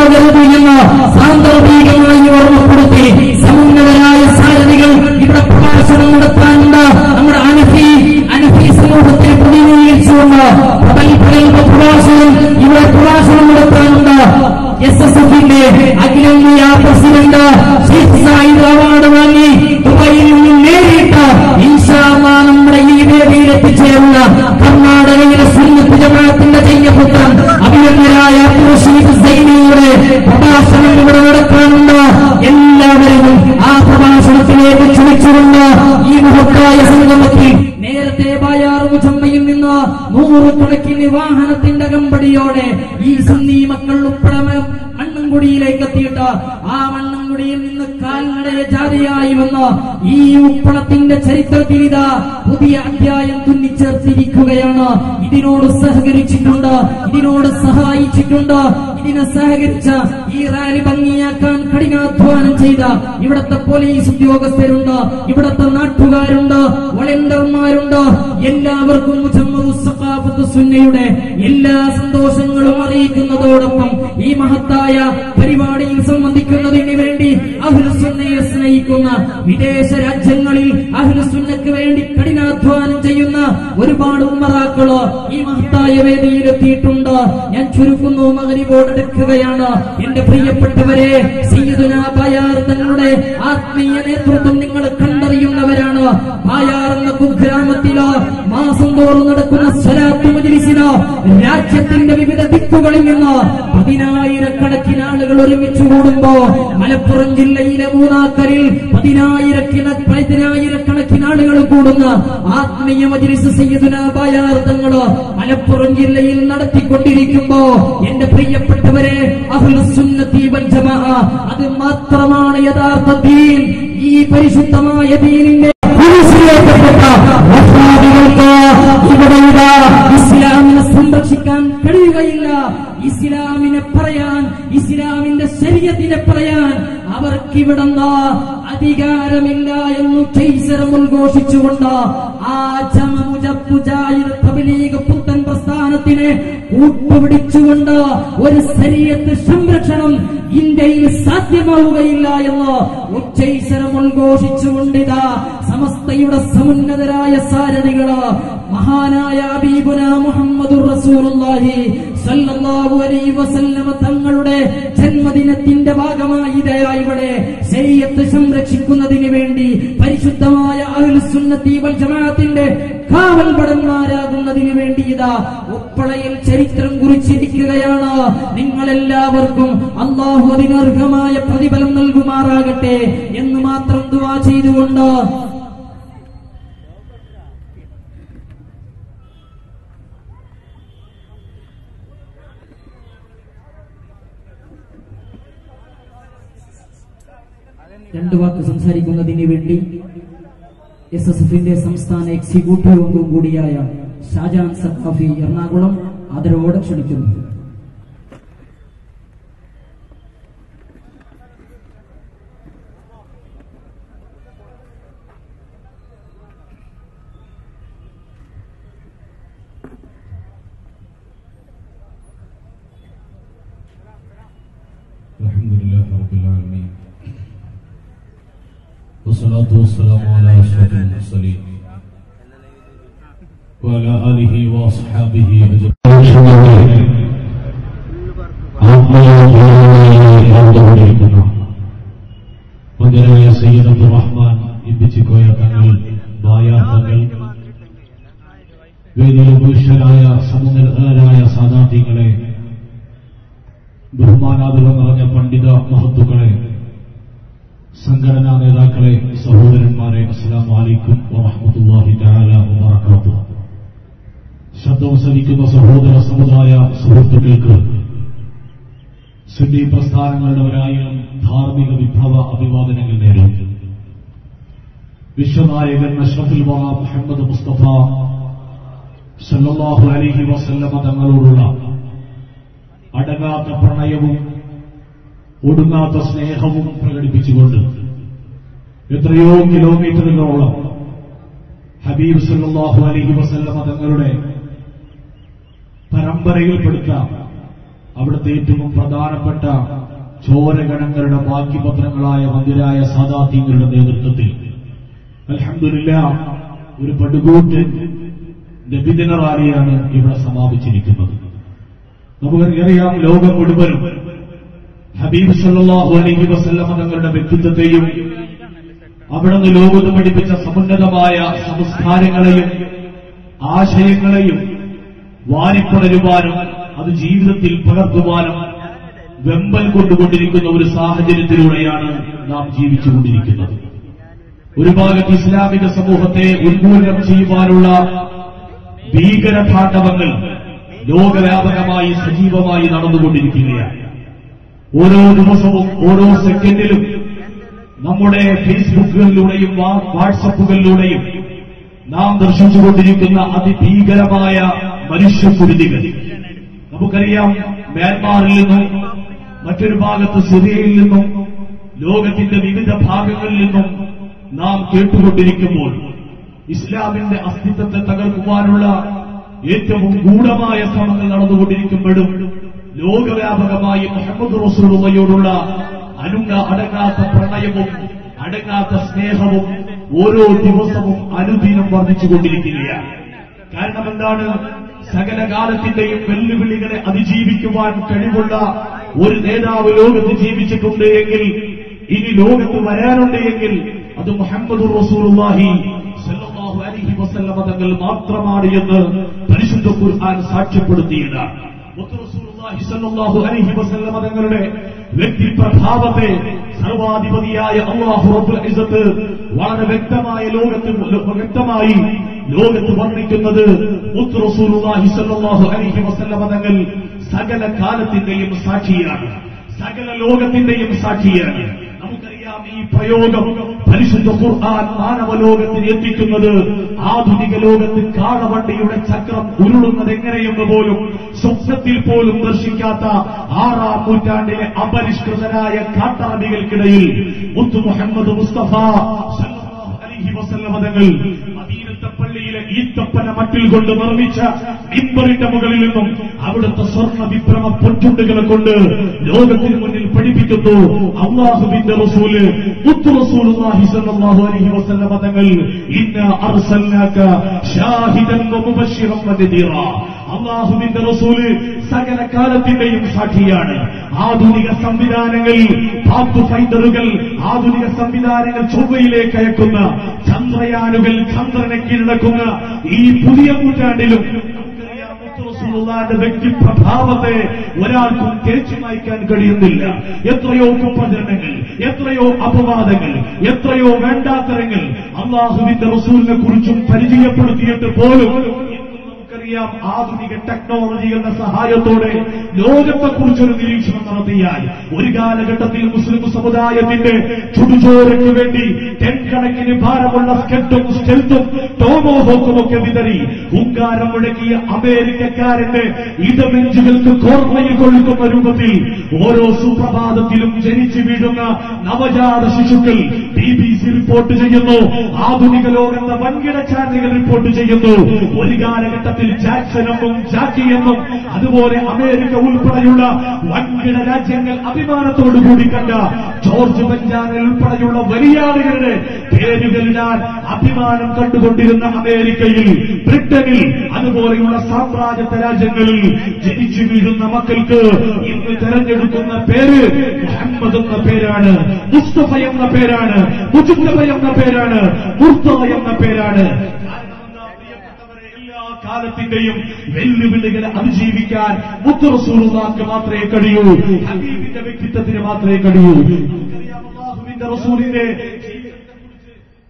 പോകരുത് എന്ന് സാന്ദർഭികമായി ഓർമ്മപ്പെടുത്തി സമുന്നതരായ സാരഥികൾ ഇവിടെ പ്രഭാഷണം നടത്താനുണ്ട് നമ്മുടെ അനഫി അനഫി സമൂഹത്തെ പ്രതിനിധീകരിച്ചുകൊണ്ട് പ്രഗത്ഭ പ്രഭാഷകൻ ഇവിടെ പ്രഭാഷണം നടത്താനുണ്ട് എസ് എസ് എഫിന്റെ അഖിലേന്ത്യാ പ്രസിഡന്റ് ഷെയ്ഖ് സായിദ് അവാർഡ് വാങ്ങി ദുബൈയിൽ നിന്നും നേരിട്ട് ഇൻഷാല്ലാ നമ്മുടെ ഈ വേദിയിൽ എത്തിച്ചേർന്ന കർണാടകയിലെ സുന്നത്ത് ജമാഅത്തിന്റെ ചെയ്യപുത്രൻ അഭിനന്ദനായ റഷീദ് സൈനിയുടെ പ്രഭാഷണം ഇവിടെ നടക്കാനുണ്ട് എല്ലാവരും ആ പ്രഭാഷണത്തിലേക്ക് ക്ഷണിച്ചുകൊണ്ട് ഈ മഹത്തായ സംഗമത്തിൽ നേരത്തെ ബായാറു ചമ്മയിൽ നിന്ന് നൂറുകണക്കിന് വാഹനത്തിന്റെ കമ്പടിയോടെ ഈ സുന്നീ മക്കൾ ഉൾപ്പെടെ മണ്ണൻകുടിയിലേക്ക് എത്തിയിട്ട് ആ മണ്ണൻകുടിയിൽ നിന്ന് കാൽനടയ ജാതിയായി വന്ന ഈ ഉപ്പളത്തിന്റെ ചരിത്രത്തിൽ ഇതാ പുതിയ അധ്യായം തുന്നിച്ചേർത്തിരിക്കുകയാണ് ഇതിനോട് സഹകരിച്ചിട്ടുണ്ട് ഇതിനോട് സഹായിച്ചിട്ടുണ്ട് ഇതിനെ സഹകരിച്ച ഈ റാലി ഭംഗിയാക്കാൻ കഠിനാധ്വാനം ചെയ്ത ഇവിടത്തെ പോലീസ് ഉദ്യോഗസ്ഥരുണ്ട് ഇവിടത്തെ നാട്ടുകാരുണ്ട് വളണ്ടിയർമാരുണ്ട് എല്ലാവർക്കും മുജമ്മദ് സഖാഫത്ത് സുന്നയുടെ എല്ലാ സന്തോഷങ്ങളും അറിയിക്കുന്നതോടൊപ്പം ഈ മഹത്തായ പരിപാടിയിൽ സംബന്ധിക്കുന്നതിന് വേണ്ടി അഹ്ലുസുന്നയെ സ്നേഹിക്കുന്ന വിദേശ രാജ്യങ്ങളിൽ അഹ്ലുസുന്നക്ക് വേണ്ടി കഠിനാധ്വാനം ചെയ്യുന്ന ഒരുപാട് ഉമ്മറാക്കള് ഈ മഹത്തായ വേദിയിലെത്തിയിട്ടുണ്ട് ഞാൻ ചുരുക്കുന്നു മകരിവോടെടുക്കുകയാണ് എന്റെ പ്രിയപ്പെട്ടവരെ സയ്യിദുന ബായാർ തങ്ങളുടെ ആത്മീയ നേതൃത്വം നിങ്ങൾ കണ്ടറിയുന്നവരാണ് ബായാർ എന്ന കുഗ്രാമത്തില് മാസം തോറും നടക്കുന്ന സ്വലാത്ത് മജ്ലിസിന് രാജ്യത്തിന്റെ വിവിധ ദിക്കുകളിൽ നിന്ന് പതിനായിരക്കണക്കിന് ആളുകൾ ഒരുമിച്ച് കൂടുമ്പോ മലപ്പുറം ജില്ലയിലെ മൂന്നാക്കരിൽ പതിനായിരക്കിണ പതിനായിരക്കണക്കിന് ആളുകൾ കൂടുന്ന ആത്മീയ മജ്ലിസ് സയ്യിദുന ബായാർ തങ്ങള് മലപ്പുറം ജില്ലയിൽ നടത്തിക്കൊണ്ടിരിക്കുമ്പോ എന്റെ പ്രിയപ്പെട്ടവരെ അഹ്ലുസുന്നത്തി വൽ ജമാഅ അത് മാത്രമാണ് യഥാർത്ഥ ദീൻ ഈ പരിശുദ്ധമായ ദീനിന്റെ കുരിശിലേറ്റപ്പെട്ട വഹാബികൾക്ക് ഇവിടെ ഇതാ ഇസ്ലാമിനെ സംരക്ഷിക്കാൻ കഴിയുകയില്ല ഇസ്ലാമിനെ പറയാൻ ഇസ്ലാമിന്റെ ശരീരത്തിനെ പറയാൻ അവർക്കിവിടെന്താ അധികാരമില്ല എന്ന് ചൈസരം ഉദ്ഘോഷിച്ചുകൊണ്ട് ആ ജമമുജപ്പുജായിര തബലീഗ് പുത്തൻ പ്രസ്ഥാനത്തിനെ കൂട്ടുപിടിച്ചുകൊണ്ട് ഒരു ശരീരത്ത് സംരക്ഷണം ഇന്ത്യയിൽ സാധ്യമാവുകയില്ല എന്ന് ഉച്ചൈസരം ഉദ്ഘോഷിച്ചുകൊണ്ടിതാ സമസ്തയുടെ സമുന്നതരായ സാരഥികള് മഹാനായ അബീബുന മുഹമ്മദുർ റസൂലുള്ളാഹി സല്ലല്ലാഹു അലൈഹി വസല്ലമ തങ്ങളുടെ ജന്മദിനത്തിന്റെ ഭാഗമായി ഇതേ ഇവിടെ ശരീരത്ത് സംരക്ഷിക്കുന്നതിന് വേണ്ടി പരിശുദ്ധമായ അഹ്ലുസുന്നത്തി വൽ ജമാഅത്തിന്റെ കാവൽ ഭടന്മാരാകുന്നതിന് വേണ്ടി ഇതാ ഉപ്പളയിൽ ചരിത്രം കുറിച്ചിരിക്കുകയാണ് നിങ്ങളെല്ലാവർക്കും അള്ളാഹു അതിനർഹമായ പ്രതിഫലം നൽകുമാറാകട്ടെ എന്ന് മാത്രം ദുവാ ചെയ്തുകൊണ്ട് രണ്ട് വാക്ക് സംസാരിക്കുന്നതിന് വേണ്ടി എസ് എസ് എഫിന്റെ സംസ്ഥാന എക്സിക്യൂട്ടീവ് അംഗം കൂടിയായ ഷാജാൻ സഖാഫി എറണാകുളം ആദരവോടെ ക്ഷണിക്കുന്നു الحمد لله رب العالمين والصلاة والسلام على أشرف المرسلين وعلى آله وأصحابه أجمعين മകനായ സയ്യിദ് അബ്ദുറഹ്മാൻ ഇബിച്ചിക്കോയ തങ്ങൾ ബായാർ തങ്ങൾ വേദിയിൽ പുരുഷരായ സമുന്നതരായ സാധാർത്ഥ്യങ്ങളെ ബഹുമാനാദരം നിറഞ്ഞ പണ്ഡിത മഹത്തുക്കളെ സംഘടനാ നേതാക്കളെ സഹോദരന്മാരെ അസ്സലാം വലൈക്കും വറഹമത്തുല്ലാഹി തആല വബറകാതുഹു ശബ്ദം സലിക്കുന്ന സഹോദര സമുദായ സുഹൃത്തുക്കൾക്ക് സുന്നി പ്രസ്ഥാനങ്ങളുടെ ഒരായിരം ധാർമ്മിക വിഭവ അഭിവാദനങ്ങൾ നേരും വിശ്വനായകൻ അഷ്റഫുൽ വറ മുഹമ്മദ് മുസ്തഫ സല്ലല്ലാഹു അലൈഹി വസല്ലമ തങ്ങളോടുള്ള അടങ്ങാത്ത പ്രണയവും ഒടുങ്ങാത്ത സ്നേഹവും പ്രകടിപ്പിച്ചുകൊണ്ട് എത്രയോ കിലോമീറ്ററുകളോളം ഹബീബ് സല്ലാഹു അലഹി വസല്ലമ തങ്ങളുടെ പരമ്പരയിൽപ്പെടുത്ത അവിടുത്തെ ഏറ്റവും പ്രധാനപ്പെട്ട ചോരഗണങ്ങളുടെ ബാക്കി പത്രങ്ങളായ മന്ദിരായ സാദാത്യങ്ങളുടെ നേതൃത്വത്തിൽ അലഹമില്ല ഒരു പടുകൂട്ടൻ നബിദിന റാലിയാണ് ഇവിടെ സമാപിച്ചിരിക്കുന്നത് നമുക്കറിയാം ലോകം മുഴുവനും ഹബീബ് സല്ലാഹു അലൈഹി വസല്ലമ തങ്ങളുടെ വ്യക്തിത്വത്തെയും അവിടുന്ന് ലോകത്ത് പഠിപ്പിച്ച സമുന്നതമായ സംസ്കാരങ്ങളെയും ആശയങ്ങളെയും വാരിപ്പടരുവാനും അത് ജീവിതത്തിൽ പകർത്തുവാനും വെമ്പൽ കൊണ്ടുകൊണ്ടിരിക്കുന്ന ഒരു സാഹചര്യത്തിലൂടെയാണ് നാം ജീവിച്ചുകൊണ്ടിരിക്കുന്നത് ഒരു ഭാഗത്ത് ഇസ്ലാമിക സമൂഹത്തെ ഉന്മൂലനം ചെയ്യുവാനുള്ള ഭീകരതാണ്ഡവങ്ങൾ ലോകവ്യാപകമായി സജീവമായി നടന്നുകൊണ്ടിരിക്കുകയാണ് ഓരോ ദിവസവും ഓരോ സെക്കൻഡിലും നമ്മുടെ ഫേസ്ബുക്കുകളിലൂടെയും വാ- വാട്സപ്പുകളിലൂടെയും നാം ദർശിച്ചുകൊണ്ടിരിക്കുന്ന അതിഭീകരമായ മനുഷ്യക്കുരുതികൾ നമുക്കറിയാം മ്യാൻമാറിൽ നിന്നും മറ്റൊരു ഭാഗത്ത് സിറിയയിൽ നിന്നും ലോകത്തിന്റെ വിവിധ ഭാഗങ്ങളിൽ നിന്നും നാം കേട്ടുകൊണ്ടിരിക്കുമ്പോൾ ഇസ്ലാമിന്റെ അസ്തിത്വത്തെ തകർക്കുവാനുള്ള ഏറ്റവും ഗൂഢമായ ശ്രമങ്ങൾ നടന്നുകൊണ്ടിരിക്കുമ്പോഴും ലോകവ്യാപകമായി മുഹമ്മദ് റസൂലുള്ളയോടുള്ള അനുങ്ക അടങ്ങാത്ത പ്രണയവും അടങ്ങാത്ത സ്നേഹവും ഓരോ ദിവസവും അനുദിനം വർദ്ധിച്ചുകൊണ്ടിരിക്കുകയാണ് കാരണം എന്താണ് സകല കാലത്തിന്റെയും വെല്ലുവിളികളെ അതിജീവിക്കുവാൻ കഴിവുള്ള ഒരു നേതാവ് ലോകത്ത് ജീവിച്ചിട്ടുണ്ട് എങ്കിൽ ഇനി ലോകത്ത് വരാനുണ്ട് എങ്കിൽ അത് മുഹമ്മദ് റസൂലുള്ളാഹി സല്ലല്ലാഹു അലൈഹി വസല്ലമ തങ്ങൾ മാത്രമാണ് എന്ന് പരിശുദ്ധ ഖുർആൻ സാക്ഷ്യപ്പെടുത്തിയതാണ് മുത്ത് റസൂലുള്ളാഹി സല്ലല്ലാഹു അലൈഹി വസല്ലമ തങ്ങളുടെ വ്യക്തിപ്രഭാവത്തെ സർവാധിപതിയായ അള്ളാഹു റബ്ബുൽ ഇസ്സത്ത് വളരെ വ്യക്തമായ ലോകത്ത് വ്യക്തമായി ലോകത്ത് വർണ്ണിക്കുന്നത് മുത്ത് റസൂലുള്ളാഹി സല്ലല്ലാഹു അലൈഹി വസല്ലമ തങ്ങൾ സകല കാലത്തിന്റെയും സാക്ഷിയാണ് സകല ലോകത്തിന്റെയും സാക്ഷിയാണ് നമുക്കറിയാം ഈ പ്രയോഗം പരിശുദ്ധ ഖുർആൻ മാനവ ലോകത്തിന് എത്തിക്കുന്നത് ആധുനിക ലോകത്ത് കാളവണ്ടിയുടെ ചക്രം ഉരുളുന്നത് എങ്ങനെയെന്ന് പോലും സ്വപ്നത്തിൽ പോലും ദർശിക്കാത്ത ആറാം നൂറ്റാണ്ടിലെ അപരിഷ്കൃതരായ കാട്ടറബികൾക്കിടയിൽ മുത്തു മുഹമ്മദ് മുസ്തഫ സല്ലല്ലാഹു അലൈഹി വസല്ലമ തങ്ങൾ മദീനത്തെ പള്ളിയിലെ ഈത്തപ്പന മട്ടിൽ കൊണ്ട് നിർമ്മിച്ച മിമ്പറിന്റെ മുകളിൽ നിന്നും അവിടുത്തെ സ്വർണ്ണ വിഭ്രമ പൊൻചുണ്ടുകളെ കൊണ്ട് ലോകത്തിന് മുന്നിൽ പഠിപ്പിക്കുന്നു അള്ളാഹുവിന്റെ റസൂല് മുത്തു റസൂലുള്ളാഹി സ്വല്ലല്ലാഹു അലൈഹി വസല്ലമ തങ്ങൾ ഇന്ന അർസൽനാക ഷാഹിദൻ വമുബശ്ശിറൻ വനദീറ അള്ളാഹുവിന്റെ റസൂല് സകല കാലത്തിന്റെയും സാക്ഷിയാണ് ആധുനിക സംവിധാനങ്ങൾ പാത്ത് ഫൈൻഡറുകൾ ആധുനിക സംവിധാനങ്ങൾ ചൊവ്വയിലേക്ക് അയക്കുന്ന ചന്ദ്രയാനുകൾ ചന്ദ്രനെ കീഴടക്കുന്ന ഈ പുതിയ നൂറ്റാണ്ടിലും നമുക്കറിയാം മുത്ത് റസൂലുള്ളാഹിന്റെ വ്യക്തിപ്രഭാവത്തെ ഒരാൾക്കും തേച്ചു മായ്ക്കാൻ കഴിയുന്നില്ല എത്രയോ കുപ്രചരണങ്ങൾ എത്രയോ അപവാദങ്ങൾ എത്രയോ വേണ്ടാത്തരങ്ങൾ അള്ളാഹുവിന്റെ റസൂലിനെ കുറിച്ചും പരിചയപ്പെടുത്തിയിട്ട് പോലും ഇന്ന് നമുക്കറിയാം ആധുനിക ടെക്നോളജികളുടെ സഹായത്തോടെ ലോകത്തെക്കുറിച്ചൊരു നിരീക്ഷണം നടത്തിയാൽ ഒരു കാലഘട്ടത്തിൽ മുസ്ലിം സമുദായത്തിന്റെ ചുടുചോരയ്ക്ക് വേണ്ടി ടെൻ കണക്കിന് ഭാരമുള്ള സ്കെട്ടും സ്റ്റെൽത്തും ടോമോഹോക്കും ഒക്കെ വിതറി ഹുങ്കാരം മുഴക്കിയ അമേരിക്കക്കാരന്റെ ഇടമെഞ്ചുകൾക്ക് കോർമ്മയിൽ കൊള്ളുന്ന രൂപത്തിൽ ഓരോ സുപ്രഭാതത്തിലും ജനിച്ചു വീഴുന്ന നവജാത ശിശുക്കൾ ബി ബി സി റിപ്പോർട്ട് ചെയ്യുന്നു ആധുനിക ലോകത്തെ വൻകിട ചാനലുകൾ റിപ്പോർട്ട് ചെയ്യുന്നു ഒരു കാലഘട്ടത്തിൽ ജാക്സൺ എന്നും ജാക്കി എന്നും അതുപോലെ അമേരിക്ക ഉൾപ്പെടെയുള്ള വൻകിട രാജ്യങ്ങൾ അഭിമാനത്തോടുകൂടി കണ്ട ജോർജ് ബെഞ്ചാനൽ ഉൾപ്പെടെയുള്ള വലിയ ആളുകളുടെ പേരുകളിടാൻ അഭിമാനം കണ്ടുകൊണ്ടിരുന്ന അമേരിക്കയിൽ ബ്രിട്ടനിൽ അതുപോലെയുള്ള സാമ്രാജ്യത്വ രാജ്യങ്ങളിൽ ജനിച്ചു വീഴുന്ന മക്കൾക്ക് ഇന്ന് തെരഞ്ഞെടുക്കുന്ന പേര് മുഹമ്മദ് എന്ന പേരാണ് മുസ്തഫ എന്ന പേരാണ് മുജുത്തഫ എന്ന പേരാണ് മുർത്തവ എന്ന പേരാണ് കാരണം എന്താ പ്രിയപ്പെട്ടവരെ, എല്ലാ കാലത്തിന്റെയും വെല്ലുവിളികളെ അതിജീവിക്കാൻ മുത്തറസൂലുള്ളാക്ക് മാത്രമേ കഴിയൂ ഹബീബിന്റെ വ്യക്തിത്വത്തിന് മാത്രമേ കഴിയൂ നമുക്കറിയാം അല്ലാഹുവിന്റെ റസൂലിന്റെ ജീവിതത്തെക്കുറിച്ച്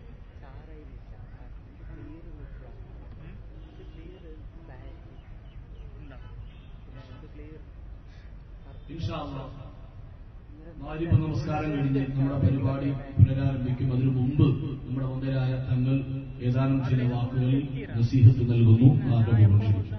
ഇൻഷാ അല്ലാഹ് മാരിപ്പ് നമസ്കാരം കഴിഞ്ഞ് നമ്മുടെ പരിപാടി പുനരാരംഭിക്കും അതിനു മുമ്പ് നമ്മുടെ മുതലായ തങ്ങൾ ഏതാനും ചില വാക്കുകളിൽ നസീഹത്ത് നൽകുന്നു ആരോഗ്യം ക്ഷണിച്ചു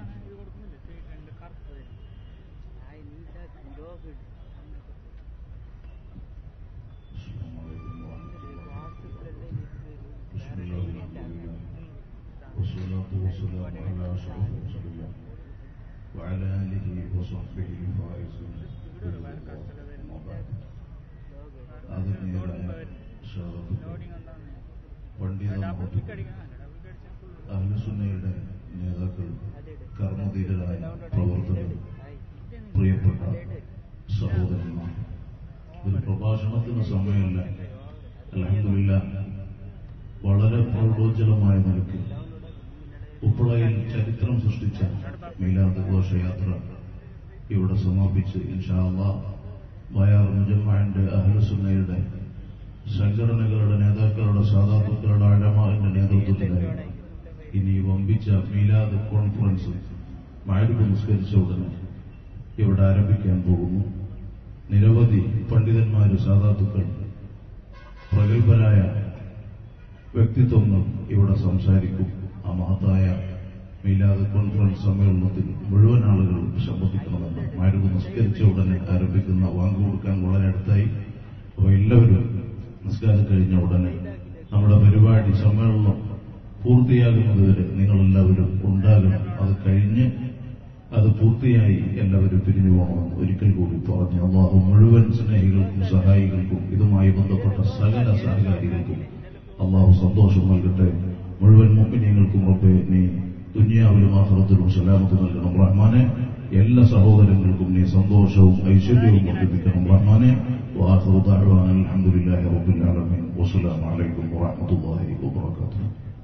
بسم الله الرحمن الرحيم والصلاة والسلام على أشرف رسول الله وعلى آله وصحبه الفائزين أما بعد ആദരണീയരായ ഷാറഫുകൾ പണ്ഡിത മഹത്തുക്കൾ അഹ്ലുസുന്നയുടെ നേതാക്കൾ കർമ്മധീരരായ പ്രവർത്തകർ പ്രിയപ്പെട്ട സഹോദരന്മാർ ഒരു പ്രഭാഷണത്തിന് സമയമല്ല അലഹമില്ല വളരെ പ്രൗഢോജ്വലമായ നിലയ്ക്ക് ഉപ്പളയിൽ ചരിത്രം സൃഷ്ടിച്ച മീലാദ് ഘോഷയാത്ര ഇവിടെ സമാപിച്ച് ഇൻഷാല്ല വയാർ മുജമ്മാന്റെ അഹ്ലുസുന്നയുടെ സംഘടനകളുടെ നേതാക്കളുടെ സാധാത്തുക്കളുടെ അഴമാന്റെ നേതൃത്വത്തിലായി ഇനി വമ്പിച്ച മീലാദ് കോൺഫറൻസ് മാരിപ്പ് നിസ്കരിച്ച ഉടനെ ഇവിടെ ആരംഭിക്കാൻ പോകുന്നു നിരവധി പണ്ഡിതന്മാര് സാധാത്തുക്കൾ പ്രഗത്ഭരായ വ്യക്തിത്വങ്ങൾ ഇവിടെ സംസാരിക്കും ആ മഹത്തായ മീലാദ് കോൺഫറൻസ് സമ്മേളനത്തിൽ മുഴുവൻ ആളുകളും സംബന്ധിക്കണമെന്ന് മാരുത് നിസ്കരിച്ച ഉടനെ ആരംഭിക്കുന്ന വാങ്ങു കൊടുക്കാൻ വളരെ അടുത്തായി അപ്പോൾ എല്ലാവരും നിസ്കാരം കഴിഞ്ഞ ഉടനെ നമ്മുടെ പരിപാടി സമ്മേളനം പൂർത്തിയാകുന്നതുവരെ നിങ്ങളെല്ലാവരും ഉണ്ടാകണം അത് കഴിഞ്ഞ് അത് പൂർത്തിയായി എല്ലാവരും പിരിഞ്ഞു പോകണമെന്ന് ഒരിക്കൽ കൂടി പറഞ്ഞു അള്ളാഹു മുഴുവൻ സ്നേഹികൾക്കും സഹായികൾക്കും ഇതുമായി ബന്ധപ്പെട്ട സകല സഹകാരികൾക്കും അള്ളാഹു സന്തോഷം നൽകട്ടെ മുഴുവൻ മുമ്പിനിയങ്ങൾക്കും റബ്ബെ നീ ദുനിയാവിലും ആഹ്റത്തിലും സലാമത്ത് നൽകണം റഹ്മാനെ എല്ലാ സഹോദരങ്ങൾക്കും നീ സന്തോഷവും ഐശ്വര്യവും വർദ്ധിപ്പിക്കണം റഹ്മാനെ وآخر دعوانا الحمد لله رب العالمين والسلام عليكم ورحمة الله وبركاته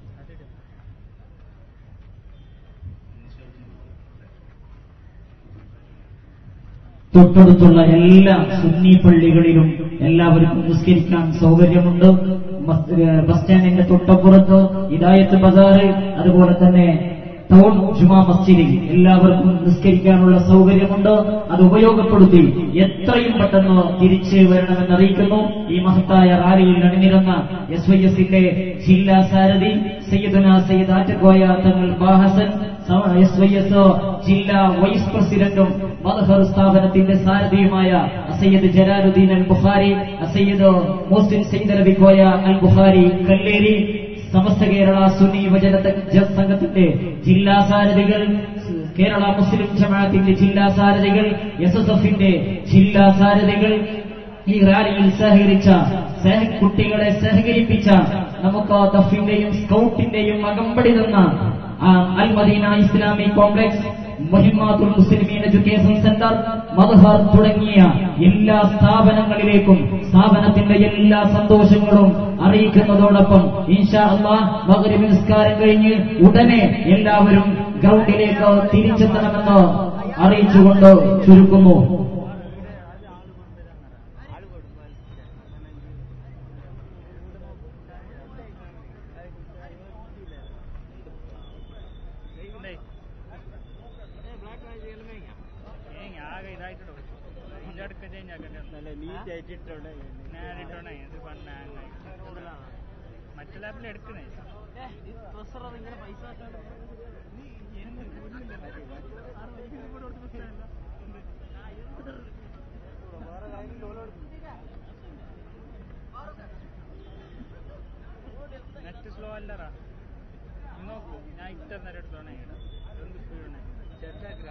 തൊട്ടടുത്തുള്ള എല്ലാ സുന്നി പള്ളികളിലും എല്ലാവർക്കും നിസ്കരിക്കാൻ സൗകര്യമുണ്ട് മസ്- ഏഹ് ബസ് സ്റ്റാൻഡിന്റെ തൊട്ടപ്പുറത്ത് ഇദായത്ത് ബസാറ് അതുപോലെ തന്നെ ടൗൺ ജുമാ മസ്ജിദിൽ എല്ലാവർക്കും നിസ്കരിക്കാനുള്ള സൗകര്യമുണ്ട് അത് ഉപയോഗപ്പെടുത്തി എത്രയും പെട്ടെന്ന് തിരിച്ച് വരണമെന്ന് അറിയിക്കുന്നു ഈ മഹത്തായ റാലിയിൽ അണിനിരുന്ന എസ് വൈ എസിന്റെ ജില്ലാ സാരഥി സയ്യിദുന Sayyid Attakoya Thangal Bahasan S Y S ജില്ലാ വൈസ് പ്രസിഡന്റും മദ്ഹർ സ്ഥാപനത്തിന്റെ സാരഥിയുമായ അസയ്യദ് ജലാലുദ്ദീൻ അൽ ബുഖാരി അസയ്യദ് മുസ്ലിം സയ്യിദ് അലബി കോയ അൽ ബുഖാരി കല്ലേരി സമസ്ത കേരള സുന്നി യുവജന ജ- സംഘത്തിന്റെ ജില്ലാ സാരഥികൾ കേരള മുസ്ലിം ജമാഅത്തിന്റെ ജില്ലാ സാരഥികൾ എസ് എസ് എഫിന്റെ ജില്ലാ സാരഥികൾ ഈ റാലിയിൽ സഹകരിച്ച സഹ കുട്ടികളെ സഹകരിപ്പിച്ച നമുക്ക് ദഫിന്റെയും സ്കൗട്ടിന്റെയും അകമ്പടി തന്ന ആ, Al Madina Islamic complex Muhimmathul Muslimeen education centre മദ്ഹർ തുടങ്ങിയ എല്ലാ സ്ഥാപനങ്ങളിലേക്കും സ്ഥാപനത്തിന്റെ എല്ലാ സന്തോഷങ്ങളും അറിയിക്കുന്നതോടൊപ്പം ഇൻഷാ അള്ളാഹ് മഗ്രിബ് നിസ്കാരം കഴിഞ്ഞ് ഉടനെ എല്ലാവരും ഗ്രൗണ്ടിലേക്ക് തിരിച്ചെത്തണമെന്ന് അറിയിച്ചുകൊണ്ട് ചുരുക്കുന്നു ആകെ ഇതായിട്ടോ ഇഞ്ചടുക്ക ചേഞ്ച് ആക്കണ്ടേ നീറ്റ് ആയിട്ടിട്ടോടെ ഞാനിട്ടോണേ ഇത് പണ്ട മറ്റു ലാപ്പിൽ എടുക്കണേ നെറ്റ് സ്ലോ അല്ലറാ നീ നോക്കൂ ഞാൻ ഇട്ടന്നേരം എടുത്തോണേ എന്ത് സ്പീഡ്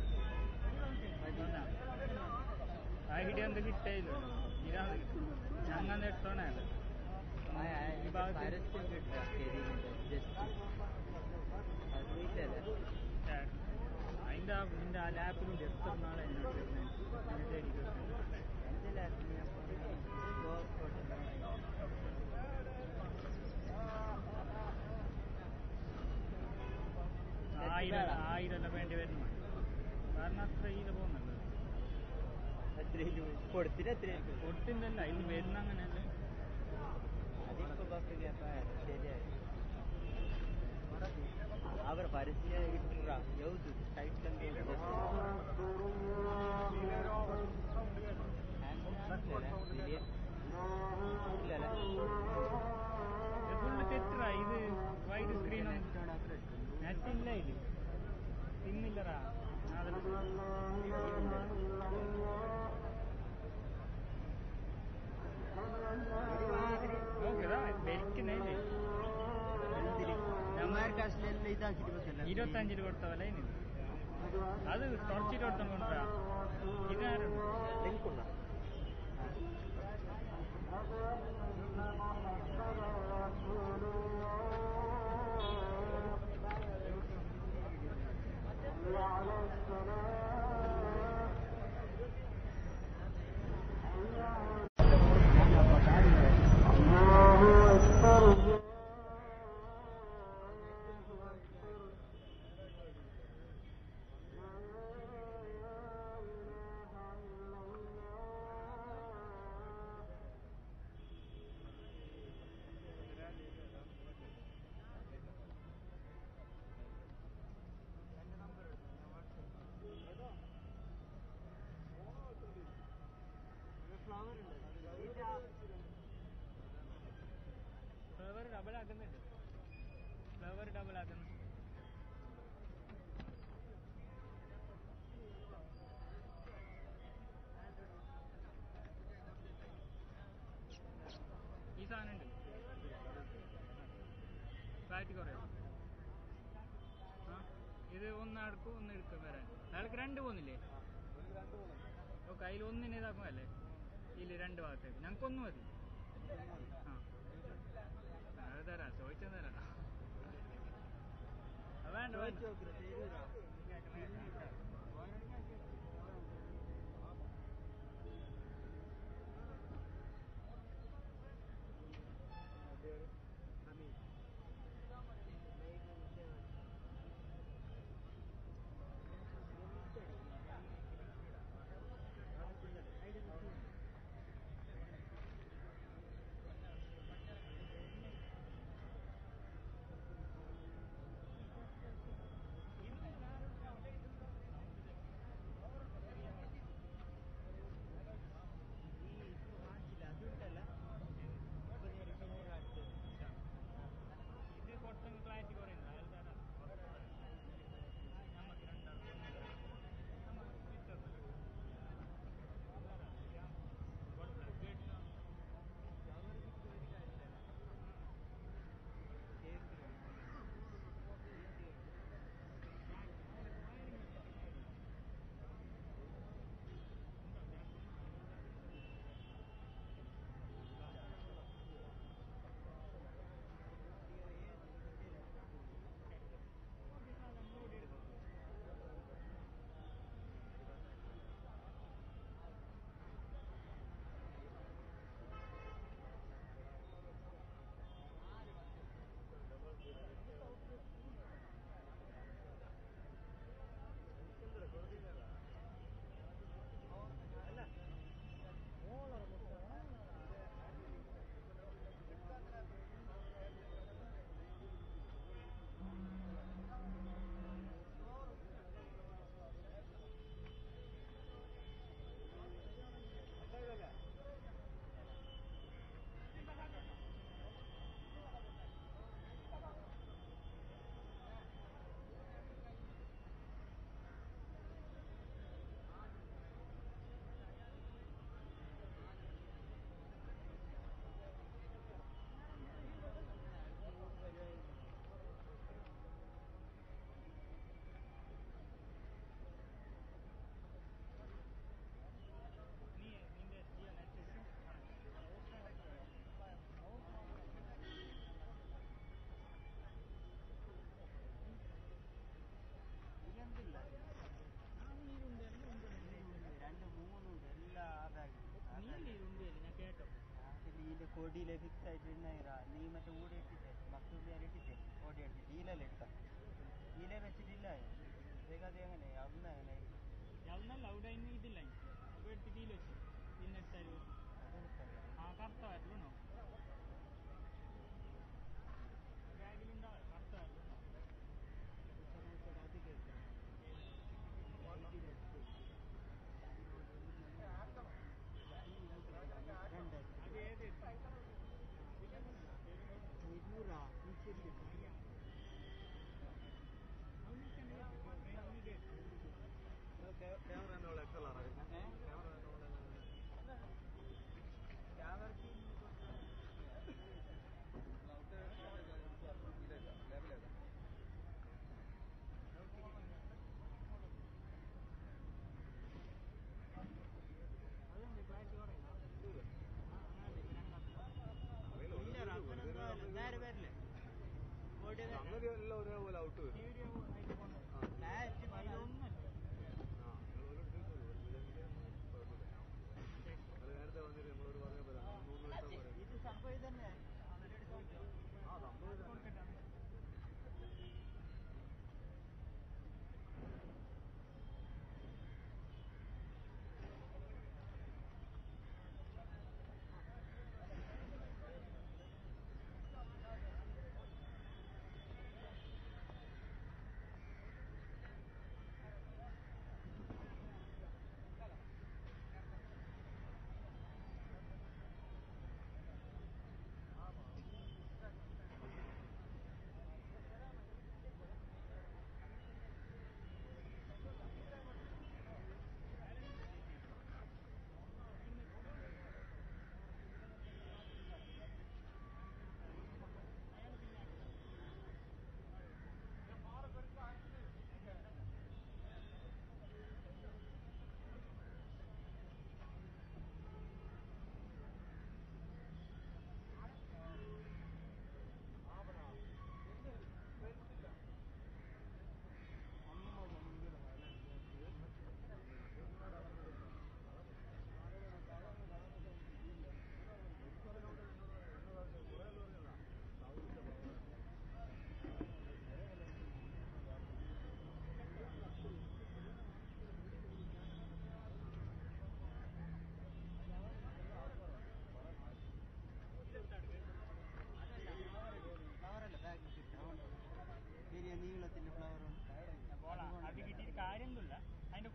ആ ഹിഡി എന്ത് കിട്ടേയില്ല ഇതാണ് ഞങ്ങൾ എട്ടോണേ ഈ ഭാഗത്ത് അതിന്റെ ആ നിന്റെ ആ ലാപ്പിലുണ്ട് എത്ര നാളെ എന്നോട് ആയിരം ആയിരം എല്ലാം വേണ്ടി വരുന്നു കാരണം അത്ര ഇതിൽ പോകുന്നുണ്ട് കൊടുത്തിട്ട് എത്രയും കൊടുത്തില്ലല്ല ഇത് വരുന്ന അങ്ങനെയല്ലേ അതിപ്പോ ബസ് ശരിയായി അവർ പരസ്യം ഇട്ടുക യൗದು ಟೈಟ್ ಕಂಡು ഫുള്ള് തെറ്റാ ഇത് വൈഡ് സ്ക്രീൻ നെറ്റ് ഇല്ല ഇത് പിന്നില്ലറാ നോക്കതാ ഭരിക്കുന്നേ നമ്മാർക്ക് അസലെല്ലാം ഇതാക്കിട്ട് ബസ്സല്ല ഇരുപത്തഞ്ചിൽ കൊടുത്ത വില ഇനി അത് തുറച്ചിട്ട് കൊടുത്തോണ്ടാ ഇതാരുണ്ട് ലിങ്കുള്ള ഫ്ലവർ ഫ്ലവർ ഡബിൾ ആക്കുന്നുണ്ട് ഫ്ലവർ ഡബിൾ ആക്കുന്നു ഈ സാധനം ഉണ്ട് ഫ്ലാറ്റ് കുറയോ ആ ഇത് ഒന്ന് അടുക്കും ഒന്ന് എടുക്കും വരാൻ അയാൾക്ക് രണ്ട് പോകുന്നില്ലേ ഓക്കെ അതിൽ ഒന്നിന് ഇതാക്കുമല്ലേ ഇല്ല രണ്ട് ഭാഗത്തേക്ക് ഞങ്ങൾക്ക് ഒന്ന് മതി ആ അത് തരാം ചോദിച്ചാൽ തരാം അത് വേണ്ട വേണ്ട ഇത് കുറച്ചൊന്ന് ക്ലാരിറ്റി കുറയുന്നു അത് തരാം നമുക്ക് രണ്ടാൾക്കും നമുക്ക് വിറ്റത് നീ നിന്റെ ജിയോ നെറ്റ് ഇതെന്തില്ല രണ്ട് മൂന്നുണ്ട് എല്ലാ അതായി നീ ഇതുണ്ടില്ല ഞാൻ കേട്ടോ ഇതിന്റെ കൊടിയിലെ ഫിക്സ് ആയിട്ട് ഇണ്ണ നീ മറ്റേ ഊടെ ഇട്ടിട്ട് മക്കളുടെ ഇട്ടിട്ട് ഓടി അടിച്ചിട്ട് ഈലല്ല എടുത്ത ഈല വെച്ചിട്ടില്ല വേഗം അങ്ങനെ അന്ന് അങ്ങനെ അതൊന്നല്ല അവിടെ ഇന്ന് ഇതില്ല അപ്പോൾ എടുത്ത് ഡീൽ വെച്ച് ഇന്നെടുത്താൽ അതെനിക്കറിയാം ആ കറുത്ത വരലുണ്ടോ ബാഗിലുണ്ടാവും കറുത്ത വരലുണ്ടോ അത് കേൾക്കാം അത് ഏത് ഇരുന്നൂറാ ശരി ക്യാമറ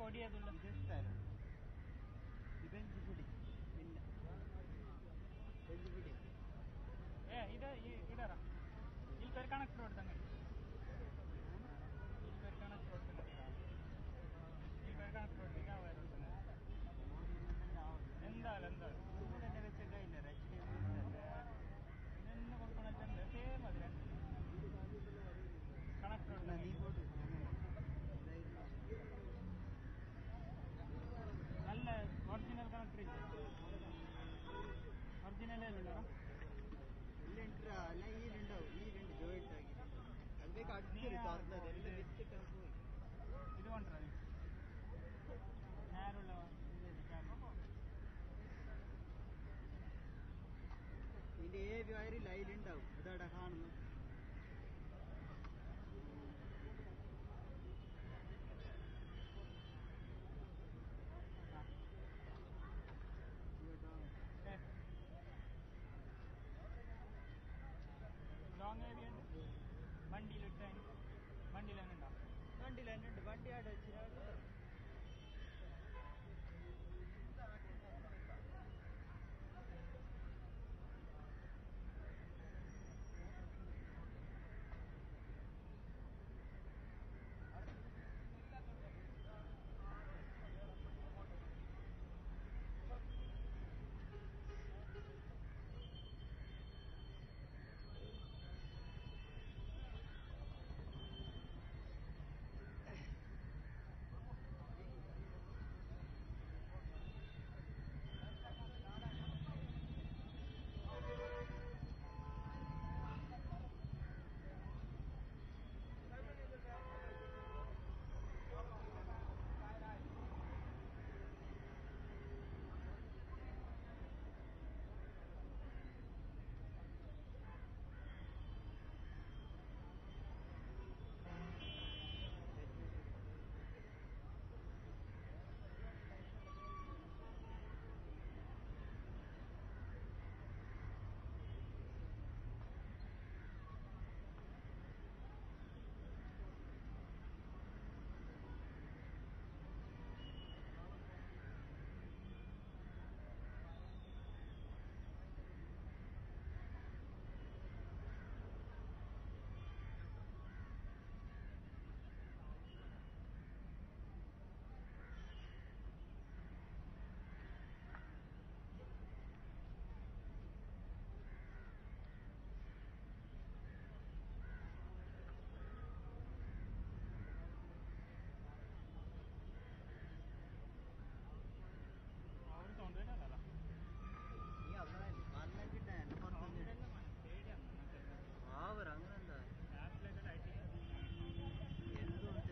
കൊടി ഏതുള്ള ഇത് സ്ഥലം ഈ ബെഞ്ച് പിടി പിന്നെ ബെഞ്ച് പിടി ಏ ಇದು ಇಡರ ಇಲ್ಲಿ ಪೇರ್ ಕಣಕ್ ನೋಡ್ದಂಗೆ ಇಲ್ಲಿ ಪೇರ್ ಕಣಕ್ ನೋಡ್ದಂಗೆ ಇಲ್ಲಿ ಪೇರ್ ಕಣಕ್ ನೋಡ್ದಂಗೆ ಯಾವ ಇರುತ್ತೆ എന്തായാലും എന്തായാലും ഇവിടെ തന്നെ വെച്ച കയ്യില്ല എച്ച് ഡി ഇതെന്നെ കൊടുക്കണിട്ടുണ്ട് സെയിം അത് രണ്ട് കണക്ക് നീ നോಡ್ದಂಗೆ കൊടു നല്ല ഒറിജിനൽ കണക്ടർ ഇല്ല ഒറിജിനൽ അല്ലല്ലോ എല്ലാം അല്ല ഈ രണ്ടാവും ഈ രണ്ട് ജോയിന്റ് ആക്കി അത് ಬೇಕು അടുത്തൊരു തുറന്നത് എല്ലാം വെച്ചിട്ടാണ് പോയി ഇത് കൊണ്ടുവരാ നേരുള്ള ഇതിന്റെ ഏ വയറില്ല അതിലുണ്ടാവും അതവിടെ കാണുന്നു ലോങ് ഏരിയ ഉണ്ട് വണ്ടിയിലിട്ട് വണ്ടിയിൽ തന്നെ ഉണ്ടോ വണ്ടിയിൽ തന്നെ ഉണ്ട് വണ്ടി അവിടെ വെച്ചിട്ട് അവർ സൗണ്ട് തന്നെയല്ല നീ അവിടെ വന്നാൽ കിട്ടാൻ എന്നെ പുറത്തൊന്നും ആവർ അങ്ങനെ എന്താ ആപ്പിലൊക്കെ ലൈറ്റ് എന്തുകൊണ്ട്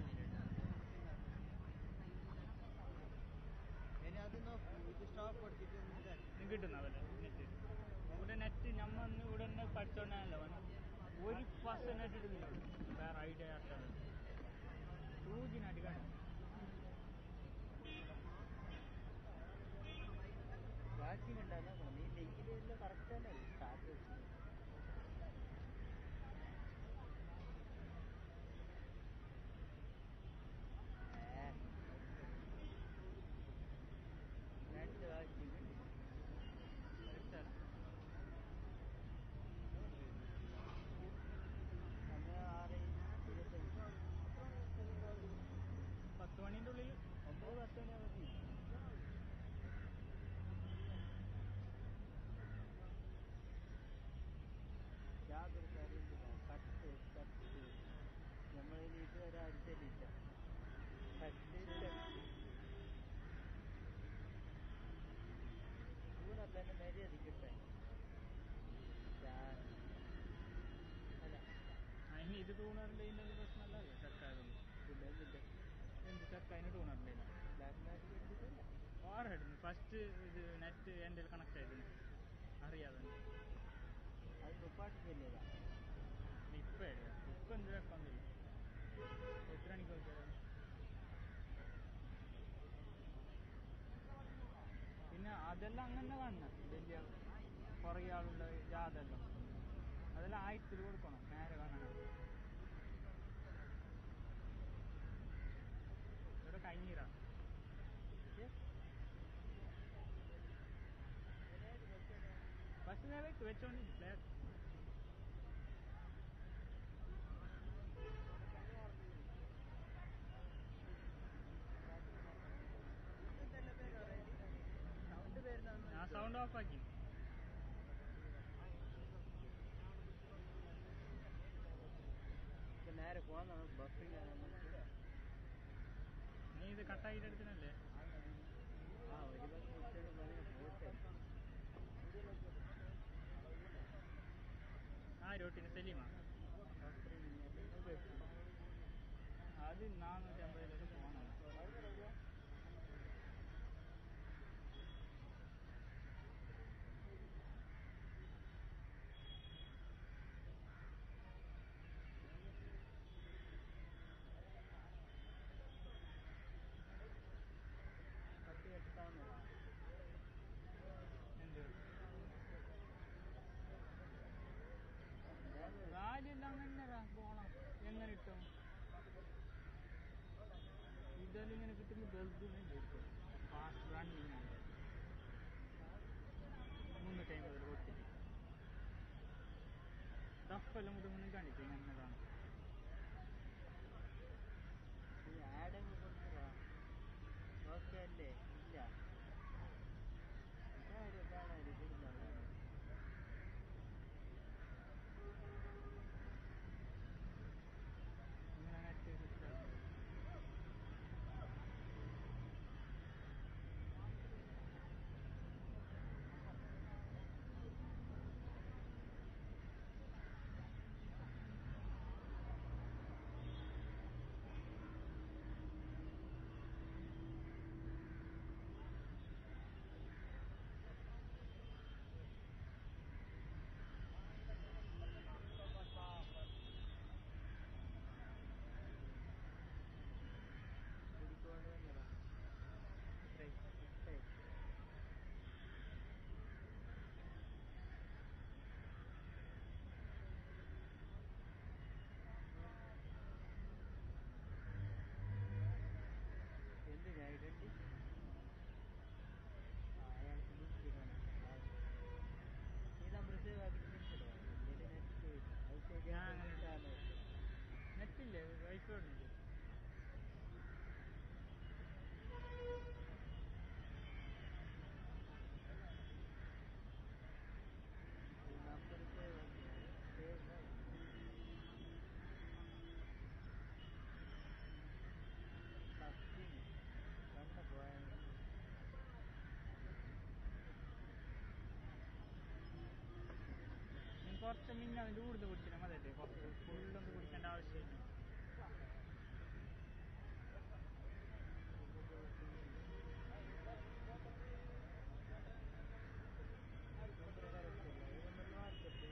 ഇനി അത് നോക്കൂ ഇത് സ്റ്റോപ്പ് കൊടുത്തിട്ട് ഒന്ന് ഇതാക്കി. കിട്ടുന്നാവല്ലേ നെറ്റ് ഇവിടെ നെറ്റ് നമ്മ ഒന്ന് ഇവിടെ തന്നെ പഠിച്ചോണ്ടാണല്ലോ ഒരു പെർസെന്റേജ് ഇടുന്നില്ല വേറെ ഐഡിയ ആർക്കാണ് ടൂ ജി നാട്ടി കാണും വാച്ചിങ് ഉണ്ടാകുന്ന നോക്കണം നീ ലിങ്കിലെല്ലാം കറക്റ്റ് തന്നെ സ്റ്റാർട്ട് വെച്ചു രണ്ട് വാച്ചിങ് സമയം ആറ് ഇരുപത്തഞ്ച് പത്ത് മണിന്റെ ഉള്ളിൽ ഒമ്പത് പത്ത് മണിയാകുമ്പോൾ യാതൊരു കാര്യമില്ല കട്ട് കട്ട് നമ്മളിൽ ഇതുവരെ അടിച്ചിട്ടില്ല കട്ട് കൂടെ തന്നെ മര്യാദക്കിട്ടെ അല്ല അതിന് ഇത് ടൂണറിന്റെ ഇതിന്റെ പ്രശ്നമല്ലല്ലോ ചെക്കായതൊന്നും പിന്നെ ഇതിന്റെ എന്ത് ചെക്കായതിന് ടൂണറിന്റെ ബ്ലാക്ക് മാജിക് എടുത്തിട്ടില്ല ഓറായിരുന്നു ഫസ്റ്റ് ഇത് നെറ്റ് എൻ്റെ കണക്ട് ആയിരുന്നു അറിയാതെ അത് മുപ്പാട്ട് തന്നെയല്ല ഇപ്പൊ എഴുതാം ഇപ്പൊ എന്ത് വെക്കൊന്നില്ല എത്ര മണിക്ക് നോക്കിയാലും പിന്നെ അതെല്ലാം അങ്ങനെ കാണണം വലിയ കുറേ ആളുള്ള ജാതെല്ലാം അതെല്ലാം ആയിരത്തിൽ കൊടുക്കണം നേരെ കാണാൻ ഇവിടെ കഴിഞ്ഞീരാ എടുത്ത് വെച്ചോണ്ടി ഫ്ലാറ്റ് സൗണ്ട് വരുന്ന ഞാൻ സൗണ്ട് ഓഫ് ആക്കി നേരെ പോന്ന ബഫിംഗ് നീ ഇത് കട്ടാക്കിയിട്ട് എടുത്തിനല്ലേ ആ ഒരു ബസ് കുട്ടിയുടെ പറഞ്ഞ പോട്ടെ ആ രോട്ടിന് സെലിമ അത് നാനൂറ്റി അമ്പതിലേക്ക് പോകണം പട്ടി എടുത്താന്ന് എന്ത് കാലെല്ലാം അങ്ങനെ പോണം എങ്ങനെ കിട്ടും ഇതെല്ലാം ഇങ്ങനെ കിട്ടുമ്പോൾ ബെൽബിനുണ്ട് ഫാസ്റ്റ് റണ്ണിങ് ആണ് മുന്നൂറ്റി അമ്പതിൽ കൊടുത്തിട്ട് ടഫെല്ലാം മുതൽ മുന്നിൽ കാണിച്ചു എന്നതാണ് ഈ ആഡങ്ങ് കൊടുത്തതാ ഓക്കെ അല്ലേ ഇല്ല ഇതാരും കാണാൻ ഇതില്ല ഇങ്ങനെ നെറ്റ് കിട്ടുക പിടിക്കൊണ്ട് വന്നതാ ഇത്രയും എന്തിനാ ഐഡന്റി ആ അയാൾക്ക് വിളിച്ചിട്ടാണ് ഈ നമ്പർ സേവ് ആക്കി വിളിച്ചതോ ഇതിൽ നെറ്റ് അത് ശരിയാണ് നെറ്റില്ലേ വൈഫൈ ഉണ്ട് ഈ നമ്പർ സേവ് ആക്കി സേവ് സത്യം കണ്ട പോയാണ് നീ കുറച്ച് മിന്നെ അതിൻ്റെ കൂടുതൽ കുടിച്ചാൽ മതിയല്ലേ കുറച്ച് ഫുള്ളൊന്നും കുടിക്കേണ്ട ആവശ്യമില്ല നമ്പർ കറക്റ്റ് അല്ല ഈ നമ്പർ മാർക്കറ്റ്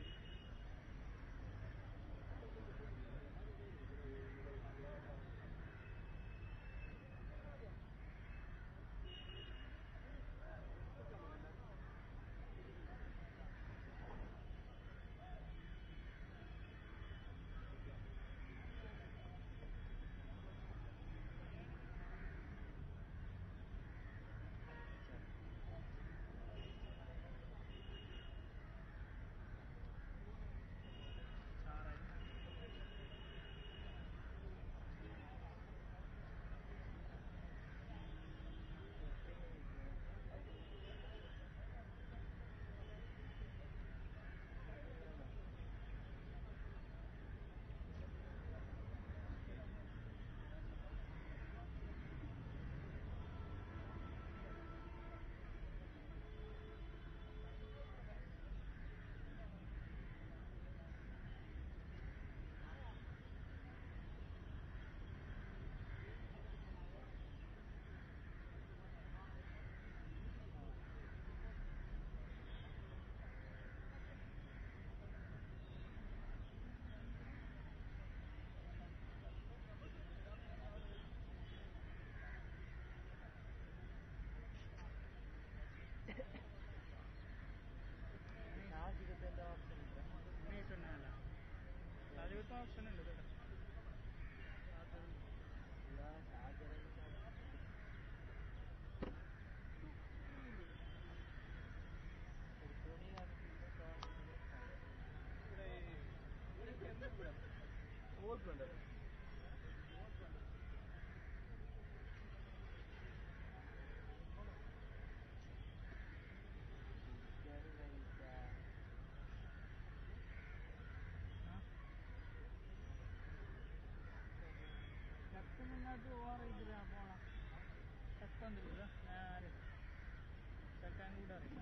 വേറെ ഇതിലാ പോണ ചെക്കണ്ടില്ല നേരെ ചെക്കൻ കൂടെ അറിയാം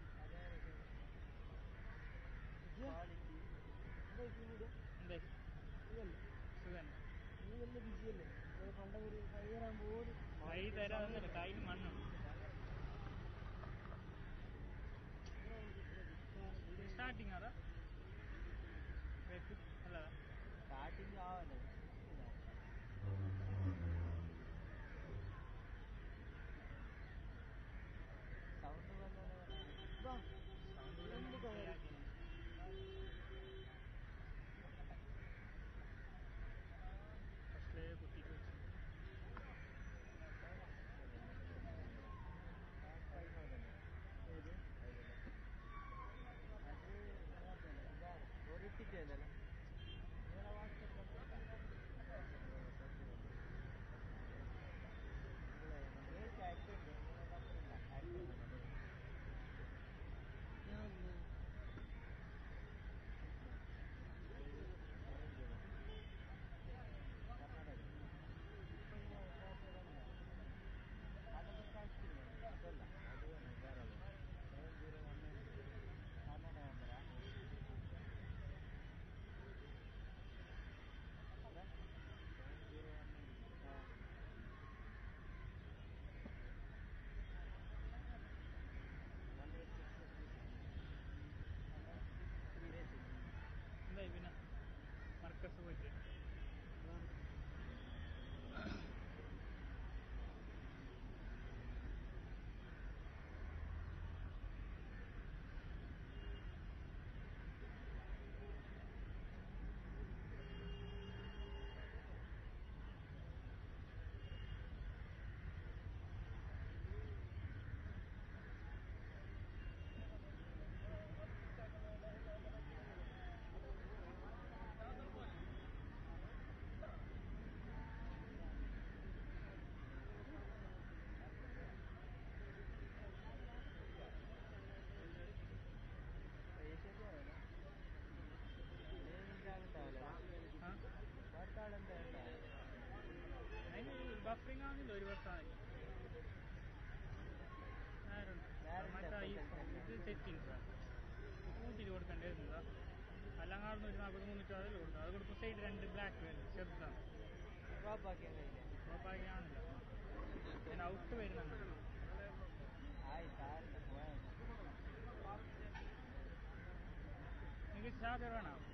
ക്വാളിറ്റി എന്തേ സുഖം കൈ തരാമെന്നില്ല കയ്യിൽ മണ്ണുണ്ട് സ്റ്റാർട്ടിങ് ആറാ അല്ല സ്റ്റാർട്ടിങ് ആവല്ലേ സൗണ്ട് ഫസ്റ്റിലേ കുത്തിയിട്ട് വെച്ചു ഒരിട്ടിട്ടല്ലേ എന്തായി പിന്നെ മർക്കസ് പോയിട്ട് ആ അതിന് ബഫറിംഗ് ആണെന്നില്ല ഒരു വർഷമായി നേരുണ്ട് നേരുണ്ട്. മറ്റേ ഈ ഇത് സെറ്റിങ്സ് കൂട്ടിയിട്ട് കൊടുക്കേണ്ടിയിരുന്നതാ എല്ലാം കാണുന്ന ഒരു നാൽപ്പത് മുന്നൂറ്റി അതിൽ കൊടുക്കും അത് കൊടുക്കും സൈഡ് രണ്ട് ബ്ലാക്ക് വരുന്നത് ചെറുതാണ് ഡ്രോപ്പാക്കിയാൽ കഴിയില്ല ഉറപ്പാക്കിയാണില്ല ഞാൻ ഔട്ട് വരുന്നുണ്ട് ആയി സാറിന് പോയാൽ നിങ്ങൾക്ക് ചാർജർ വേണം